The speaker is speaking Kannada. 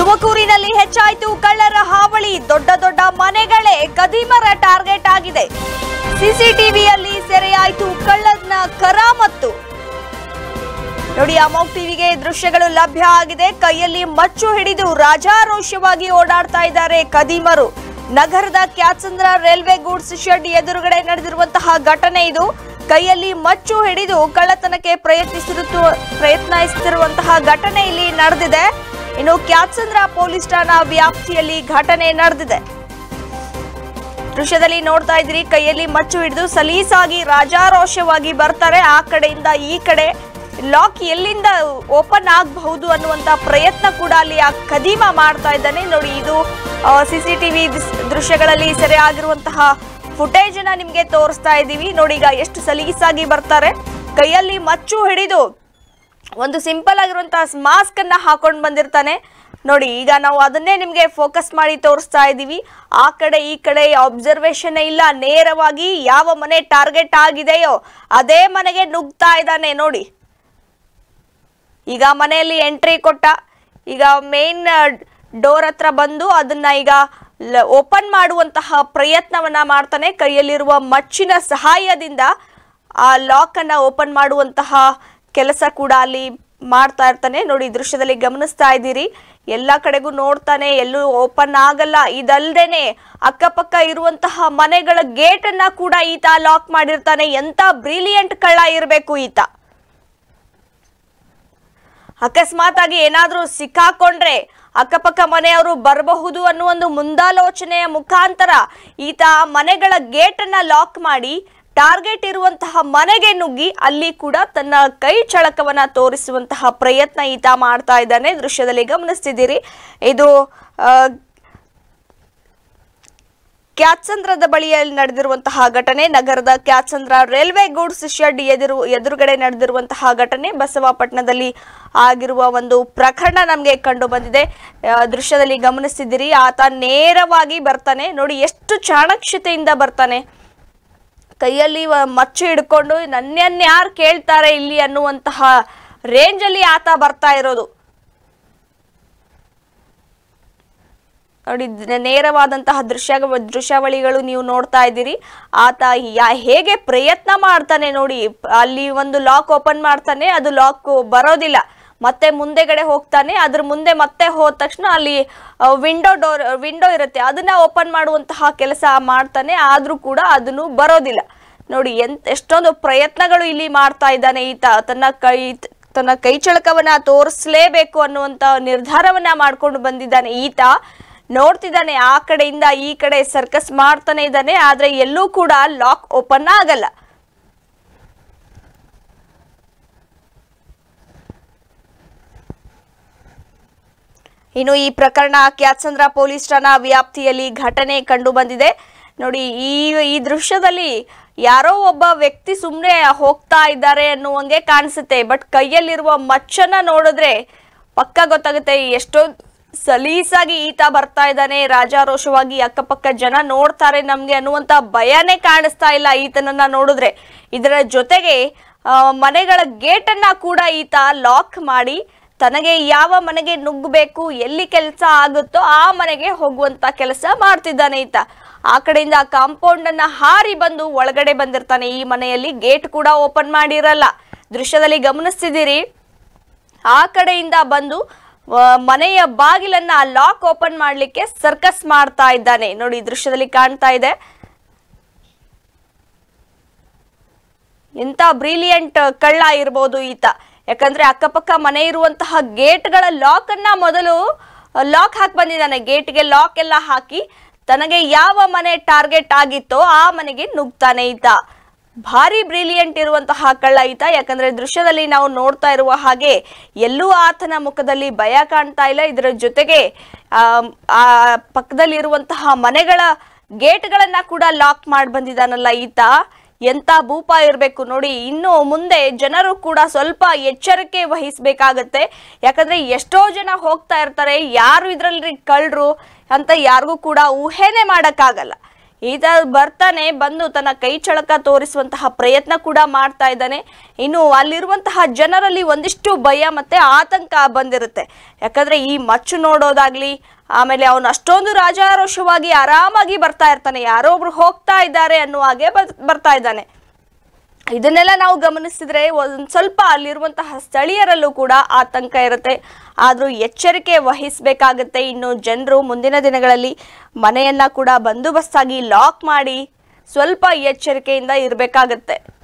ತುಮಕೂರಿನಲ್ಲಿ ಹೆಚ್ಚಾಯಿತು ಕಳ್ಳರ ಹಾವಳಿ ದೊಡ್ಡ ದೊಡ್ಡ ಮನೆಗಳೇ ಕದಿಮರ ಟಾರ್ಗೆಟ್ ಆಗಿದೆ ಸಿಸಿಟಿವಿಯಲ್ಲಿ ಸೆರೆಯಾಯಿತು ಕಳ್ಳನ ಕರಾಮತ್ತು ನೋಡಿ ಅಮೋಕ್ ಟಿವಿಗೆ ದೃಶ್ಯಗಳು ಲಭ್ಯ ಆಗಿದೆ ಕೈಯಲ್ಲಿ ಮಚ್ಚು ಹಿಡಿದು ರಾಜಾರೋಷವಾಗಿ ಓಡಾಡ್ತಾ ಇದ್ದಾರೆ ಕದೀಮರು ನಗರದ ಕ್ಯಾತ್ಸಂದ್ರ ರೈಲ್ವೆ ಗೂಡ್ಸ್ ಶೆಡ್ ಎದುರುಗಡೆ ನಡೆದಿರುವಂತಹ ಘಟನೆ ಇದು ಕೈಯಲ್ಲಿ ಮಚ್ಚು ಹಿಡಿದು ಕಳ್ಳತನಕ್ಕೆ ಪ್ರಯತ್ನಿಸಿರುತ್ತು ಪ್ರಯತ್ನಿಸುತ್ತಿರುವಂತಹ ಘಟನೆ ಇಲ್ಲಿ ನಡೆದಿದೆ ಇನ್ನು ಕ್ಯಾತ್ಸಂದ್ರ ಪೊಲೀಸ್ ಠಾಣಾ ವ್ಯಾಪ್ತಿಯಲ್ಲಿ ಘಟನೆ ನಡೆದಿದೆ ದೃಶ್ಯದಲ್ಲಿ ನೋಡ್ತಾ ಇದ್ರಿ ಕೈಯಲ್ಲಿ ಮಚ್ಚು ಹಿಡಿದು ಸಲೀಸಾಗಿ ರಾಜಾರೋಷವಾಗಿ ಬರ್ತಾರೆ ಆ ಕಡೆಯಿಂದ ಈ ಕಡೆ ಲಾಕ್ ಎಲ್ಲಿಂದ ಓಪನ್ ಆಗಬಹುದು ಅನ್ನುವಂತ ಪ್ರಯತ್ನ ಕೂಡ ಅಲ್ಲಿ ಆ ಕದೀಮ ಮಾಡ್ತಾ ಇದ್ದಾನೆ ನೋಡಿ ಇದು ಸಿಸಿಟಿವಿ ದೃಶ್ಯಗಳಲ್ಲಿ ಸೆರೆ ಆಗಿರುವಂತಹ ಫುಟೇಜ್ ಅನ್ನ ನಿಮ್ಗೆ ತೋರಿಸ್ತಾ ಇದ್ದೀವಿ ನೋಡಿ ಈಗ ಎಷ್ಟು ಸಲೀಸಾಗಿ ಬರ್ತಾರೆ ಕೈಯಲ್ಲಿ ಮಚ್ಚು ಹಿಡಿದು ಒಂದು ಸಿಂಪಲ್ ಆಗಿರುವಂತಹ ಮಾಸ್ಕ್ ಅನ್ನ ಹಾಕೊಂಡು ಬಂದಿರ್ತಾನೆ ನೋಡಿ ಈಗ ನಾವು ಅದನ್ನೇ ನಿಮಗೆ ಫೋಕಸ್ ಮಾಡಿ ತೋರಿಸ್ತಾ ಇದ್ದೀವಿ ಆ ಕಡೆ ಈ ಕಡೆ ಅಬ್ಸರ್ವೇಷನ್ ಇಲ್ಲ ನೇರವಾಗಿ ಯಾವ ಮನೆ ಟಾರ್ಗೆಟ್ ಆಗಿದೆಯೋ ಅದೇ ಮನೆಗೆ ನುಗ್ತಾ ಇದ್ದಾನೆ ನೋಡಿ ಈಗ ಮನೆಯಲ್ಲಿ ಎಂಟ್ರಿ ಕೊಟ್ಟ ಈಗ ಮೇನ್ ಡೋರ್ ಹತ್ರ ಬಂದು ಅದನ್ನ ಈಗ ಓಪನ್ ಮಾಡುವಂತಹ ಪ್ರಯತ್ನವನ್ನ ಮಾಡ್ತಾನೆ ಕೈಯಲ್ಲಿರುವ ಮಚ್ಚಿನ ಸಹಾಯದಿಂದ ಆ ಲಾಕ್ ಅನ್ನ ಓಪನ್ ಮಾಡುವಂತಹ ಕೆಲಸ ಕೂಡ ಅಲ್ಲಿ ಮಾಡ್ತಾ ಇರ್ತಾನೆ ನೋಡಿ ದೃಶ್ಯದಲ್ಲಿ ಗಮನಿಸ್ತಾ ಇದ್ದೀರಿ ಎಲ್ಲ ಕಡೆಗೂ ನೋಡ್ತಾನೆ ಎಲ್ಲೂ ಓಪನ್ ಆಗಲ್ಲ ಇದಲ್ದೇನೆ ಅಕ್ಕಪಕ್ಕ ಇರುವಂತಹ ಮನೆಗಳ ಗೇಟ್ ಅನ್ನ ಕೂಡ ಈತ ಲಾಕ್ ಮಾಡಿರ್ತಾನೆ ಎಂತ ಬ್ರಿಲಿಯಂಟ್ ಕಳ್ಳ ಇರಬೇಕು ಈತ ಅಕಸ್ಮಾತ್ ಆಗಿ ಏನಾದ್ರೂ ಸಿಕ್ಕಾಕೊಂಡ್ರೆ ಅಕ್ಕಪಕ್ಕ ಮನೆಯವರು ಬರಬಹುದು ಅನ್ನೋ ಒಂದು ಮುಂದಾಲೋಚನೆಯ ಮುಖಾಂತರ ಈತ ಮನೆಗಳ ಗೇಟ್ ಅನ್ನ ಲಾಕ್ ಮಾಡಿ ಟಾರ್ಗೆಟ್ ಇರುವಂತಹ ಮನೆಗೆ ನುಗ್ಗಿ ಅಲ್ಲಿ ಕೂಡ ತನ್ನ ಕೈ ಚಳಕವನ್ನ ತೋರಿಸುವಂತಹ ಪ್ರಯತ್ನ ಈತ ಮಾಡ್ತಾ ಇದ್ದಾನೆ ದೃಶ್ಯದಲ್ಲಿ ಗಮನಿಸ್ತಿದ್ದೀರಿ ಇದು ಆ, ಕ್ಯಾತ್ಸಂದ್ರದ ಬಳಿಯಲ್ಲಿ ನಡೆದಿರುವಂತಹ ಘಟನೆ ನಗರದ ಕ್ಯಾತ್ಸಂದ್ರ ರೈಲ್ವೆ ಗೂಡ್ಸ್ ಶೆಡ್ ಎದುರು ಎದುರುಗಡೆ ನಡೆದಿರುವಂತಹ ಘಟನೆ ಬಸವಾಪಟ್ಟಣದಲ್ಲಿ ಆಗಿರುವ ಒಂದು ಪ್ರಕರಣ ನಮಗೆ ಕಂಡು ಬಂದಿದೆ ಆ, ದೃಶ್ಯದಲ್ಲಿ ಗಮನಿಸ್ತಿದ್ದೀರಿ ಆತ ನೇರವಾಗಿ ಬರ್ತಾನೆ ನೋಡಿ ಎಷ್ಟು ಚಾಣಕ್ಷತೆಯಿಂದ ಬರ್ತಾನೆ ಕೈಯಲ್ಲಿ ವ- ಮಚ್ಚು ಹಿಡ್ಕೊಂಡು ನನ್ನನ್ನು ಯಾರು ಕೇಳ್ತಾರೆ ಇಲ್ಲಿ ಅನ್ನುವಂತಹ ರೇಂಜಲ್ಲಿ ಆತ ಬರ್ತಾ ಇರೋದು ನೋಡಿ ದ- ನೇರವಾದಂತಹ ದೃಶ್ಯ ದೃಶ್ಯಾವಳಿಗಳು ನೀವು ನೋಡ್ತಾ ಇದ್ದೀರಿ ಆತ ಯಾ ಹೇಗೆ ಪ್ರಯತ್ನ ಮಾಡ್ತಾನೆ ನೋಡಿ ಪ್- ಅಲ್ಲಿ ಒಂದು ಲಾಕ್ ಓಪನ್ ಮಾಡ್ತಾನೆ ಅದು ಲಾಕ್ ಬರೋದಿಲ್ಲ ಮತ್ತೆ ಮುಂದೆಗಡೆ ಹೋಗ್ತಾನೆ ಅದ್ರ ಮುಂದೆ ಮತ್ತೆ ಹೋದ ತಕ್ಷಣ ಅಲ್ಲಿ ವಿಂಡೋ ಡೋರ್ ವಿಂಡೋ ಇರುತ್ತೆ ಅದನ್ನ ಓಪನ್ ಮಾಡುವಂತಹ ಕೆಲಸ ಮಾಡ್ತಾನೆ ಆದ್ರೂ ಕೂಡ ಅದನ್ನು ಬರೋದಿಲ್ಲ ನೋಡಿ ಎಂತ ಎಷ್ಟೊಂದು ಪ್ರಯತ್ನಗಳು ಇಲ್ಲಿ ಮಾಡ್ತಾ ಇದ್ದಾನೆ ಈತ ತನ್ನ ಕೈ ತನ್ನ ಕೈ ಚಳಕವನ್ನ ತೋರಿಸ್ಲೇಬೇಕು ಅನ್ನುವಂತ ನಿರ್ಧಾರವನ್ನ ಮಾಡ್ಕೊಂಡು ಬಂದಿದ್ದಾನೆ ಈತ ನೋಡ್ತಿದ್ದಾನೆ ಆ ಕಡೆಯಿಂದ ಈ ಕಡೆ ಸರ್ಕಸ್ ಮಾಡ್ತಾನೆ ಇದ್ದಾನೆ ಆದ್ರೆ ಎಲ್ಲೂ ಕೂಡ ಲಾಕ್ ಓಪನ್ ಆಗಲ್ಲ ಇನ್ನು ಈ ಪ್ರಕರಣ ಕ್ಯಾತ್ಸಂದ್ರ ಪೊಲೀಸ್ ಠಾಣಾ ವ್ಯಾಪ್ತಿಯಲ್ಲಿ ಘಟನೆ ಕಂಡು ಬಂದಿದೆ ನೋಡಿ ಈ ಈ ದೃಶ್ಯದಲ್ಲಿ ಯಾರೋ ಒಬ್ಬ ವ್ಯಕ್ತಿ ಸುಮ್ಮನೆ ಹೋಗ್ತಾ ಇದ್ದಾರೆ ಅನ್ನುವಂಗೆ ಕಾಣಿಸುತ್ತೆ ಬಟ್ ಕೈಯಲ್ಲಿರುವ ಮಚ್ಚನ್ನ ನೋಡಿದ್ರೆ ಪಕ್ಕ ಗೊತ್ತಾಗುತ್ತೆ ಎಷ್ಟೋ ಸಲೀಸಾಗಿ ಈತ ಬರ್ತಾ ಇದ್ದಾನೆ ರಾಜಾರೋಷವಾಗಿ ಅಕ್ಕಪಕ್ಕ ಜನ ನೋಡ್ತಾರೆ ನಮ್ಗೆ ಅನ್ನುವಂತ ಭಯನೇ ಕಾಣಿಸ್ತಾ ಇಲ್ಲ ಈತನನ್ನ ನೋಡಿದ್ರೆ ಇದರ ಜೊತೆಗೆ ಆ, ಮನೆಗಳ ಗೇಟನ್ನ ಕೂಡ ಈತ ಲಾಕ್ ಮಾಡಿ ತನಗೆ ಯಾವ ಮನೆಗೆ ನುಗ್ಗಬೇಕು ಎಲ್ಲಿ ಕೆಲಸ ಆಗುತ್ತೋ ಆ ಮನೆಗೆ ಹೋಗುವಂತ ಕೆಲಸ ಮಾಡ್ತಿದ್ದಾನೆ ಈತ ಆ ಕಡೆಯಿಂದ ಕಾಂಪೌಂಡ್ ಅನ್ನ ಹಾರಿ ಬಂದು ಒಳಗಡೆ ಬಂದಿರ್ತಾನೆ ಈ ಮನೆಯಲ್ಲಿ ಗೇಟ್ ಕೂಡ ಓಪನ್ ಮಾಡಿರಲ್ಲ ದೃಶ್ಯದಲ್ಲಿ ಗಮನಿಸ್ತಿದ್ದೀರಿ ಆ ಕಡೆಯಿಂದ ಬಂದು ಆ, ಮನೆಯ ಬಾಗಿಲನ್ನ ಲಾಕ್ ಓಪನ್ ಮಾಡ್ಲಿಕ್ಕೆ ಸರ್ಕಸ್ ಮಾಡ್ತಾ ಇದ್ದಾನೆ ನೋಡಿ ಈ ದೃಶ್ಯದಲ್ಲಿ ಕಾಣ್ತಾ ಇದೆ ಎಂತ ಬ್ರಿಲಿಯಂಟ್ ಕಳ್ಳ ಇರ್ಬೋದು ಈತ ಯಾಕಂದ್ರೆ ಅಕ್ಕಪಕ್ಕ ಮನೆ ಇರುವಂತಹ ಗೇಟ್ಗಳ ಲಾಕ್ ಅನ್ನ ಮೊದಲು ಲಾಕ್ ಹಾಕಿ ಬಂದಿದ್ದಾನೆ ಗೇಟ್ಗೆ ಲಾಕ್ ಎಲ್ಲ ಹಾಕಿ ತನಗೆ ಯಾವ ಮನೆ ಟಾರ್ಗೆಟ್ ಆಗಿತ್ತೋ ಆ ಮನೆಗೆ ನುಗ್ತಾನೆ ಈತ ಭಾರಿ ಬ್ರಿಲಿಯಂಟ್ ಇರುವಂತಹ ಕಳ್ಳ ಈತ ಯಾಕಂದ್ರೆ ದೃಶ್ಯದಲ್ಲಿ ನಾವು ನೋಡ್ತಾ ಇರುವ ಹಾಗೆ ಎಲ್ಲೂ ಆತನ ಮುಖದಲ್ಲಿ ಭಯ ಕಾಣ್ತಾ ಇಲ್ಲ ಇದರ ಜೊತೆಗೆ ಆ ಆ ಪಕ್ಕದಲ್ಲಿ ಇರುವಂತಹ ಮನೆಗಳ ಗೇಟ್ಗಳನ್ನ ಕೂಡ ಲಾಕ್ ಮಾಡಿ ಬಂದಿದ್ದಾನಲ್ಲ ಈತ ಎಂತ ಭೂಪ ಇರಬೇಕು ನೋಡಿ ಇನ್ನು ಮುಂದೆ ಜನರು ಕೂಡ ಸ್ವಲ್ಪ ಎಚ್ಚರಿಕೆ ವಹಿಸಬೇಕಾಗತ್ತೆ ಯಾಕಂದ್ರೆ ಎಷ್ಟೋ ಜನ ಹೋಗ್ತಾ ಇರ್ತಾರೆ ಯಾರು ಇದರಲ್ಲಿ ಕಳ್ಳರು ಅಂತ ಯಾರಿಗೂ ಕೂಡ ಊಹೆನೆ ಮಾಡಕ್ಕಾಗಲ್ಲ ಈತ ಬರ್ತಾನೆ ಬಂದು ತನ್ನ ಕೈ ಚಳಕ ತೋರಿಸುವಂತಹ ಪ್ರಯತ್ನ ಕೂಡ ಮಾಡ್ತಾ ಇದ್ದಾನೆ ಇನ್ನು ಅಲ್ಲಿರುವಂತಹ ಜನರಲ್ಲಿ ಒಂದಿಷ್ಟು ಭಯ ಮತ್ತೆ ಆತಂಕ ಬಂದಿರುತ್ತೆ ಯಾಕಂದ್ರೆ ಈ ಮಚ್ಚು ನೋಡೋದಾಗ್ಲಿ ಆಮೇಲೆ ಅವನು ಅಷ್ಟೊಂದು ರಾಜಾರೋಷವಾಗಿ ಆರಾಮಾಗಿ ಬರ್ತಾ ಇರ್ತಾನೆ ಯಾರೋ ಒಬ್ರು ಹೋಗ್ತಾ ಇದ್ದಾರೆ ಅನ್ನುವ ಹಾಗೆ ಬರ್- ಬರ್ತಾ ಇದ್ದಾನೆ ಇದನ್ನೆಲ್ಲ ನಾವು ಗಮನಿಸಿದ್ರೆ ಒಂದ್ ಸ್ವಲ್ಪ ಅಲ್ಲಿರುವಂತಹ ಸ್ಥಳೀಯರಲ್ಲೂ ಕೂಡ ಆತಂಕ ಇರುತ್ತೆ ಆದ್ರೂ ಎಚ್ಚರಿಕೆ ವಹಿಸಬೇಕಾಗತ್ತೆ ಇನ್ನು ಜನರು ಮುಂದಿನ ದಿನಗಳಲ್ಲಿ ಮನೆಯನ್ನ ಕೂಡ ಬಂದೋಬಸ್ತಾಗಿ ಲಾಕ್ ಮಾಡಿ ಸ್ವಲ್ಪ ಎಚ್ಚರಿಕೆಯಿಂದ ಇರಬೇಕಾಗತ್ತೆ